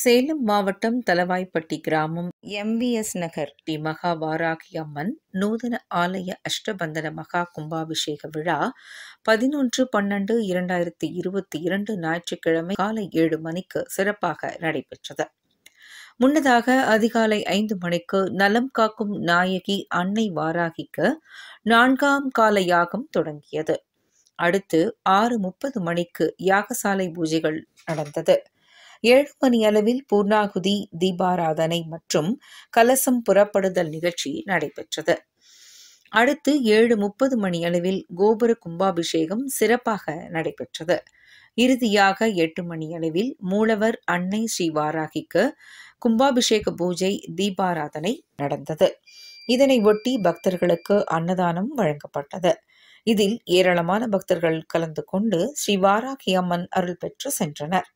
சேலம் மாவட்டம் தலவாய்ப்பட்டி கிராமம் எம்விஎஸ் நகர் ஸ்ரீ மகா வாராகி அம்மன் நூதன ஆலய அஷ்டபந்தன மகா கும்பாபிஷேக விழா பதினொன்று பன்னெண்டு இரண்டாயிரத்தி இருபத்தி இரண்டு ஞாயிற்றுக்கிழமை காலை ஏழு மணிக்கு சிறப்பாக நடைபெற்றது முன்னதாக அதிகாலை ஐந்து மணிக்கு நலம் காக்கும் நாயகி அன்னை வாராகிக்கு நான்காம் கால யாகம் தொடங்கியது அடுத்து ஆறு முப்பது மணிக்கு யாகசாலை பூஜைகள் நடந்தது ஏழு மணி அளவில் பூர்ணாகுதி தீபாராதனை மற்றும் கலசம் புறப்படுதல் நிகழ்ச்சி நடைபெற்றது அடுத்து ஏழு முப்பது மணி அளவில் கோபுர கும்பாபிஷேகம் சிறப்பாக நடைபெற்றது இறுதியாக எட்டு மணி அளவில் மூலவர் அன்னை ஸ்ரீ வாராகிக்கு கும்பாபிஷேக பூஜை தீபாராதனை நடந்தது இதனை ஒட்டி பக்தர்களுக்கு அன்னதானம் வழங்கப்பட்டது இதில் ஏராளமான பக்தர்கள் கலந்து கொண்டு ஸ்ரீ வாராகி அம்மன் அருள் பெற்று சென்றனர்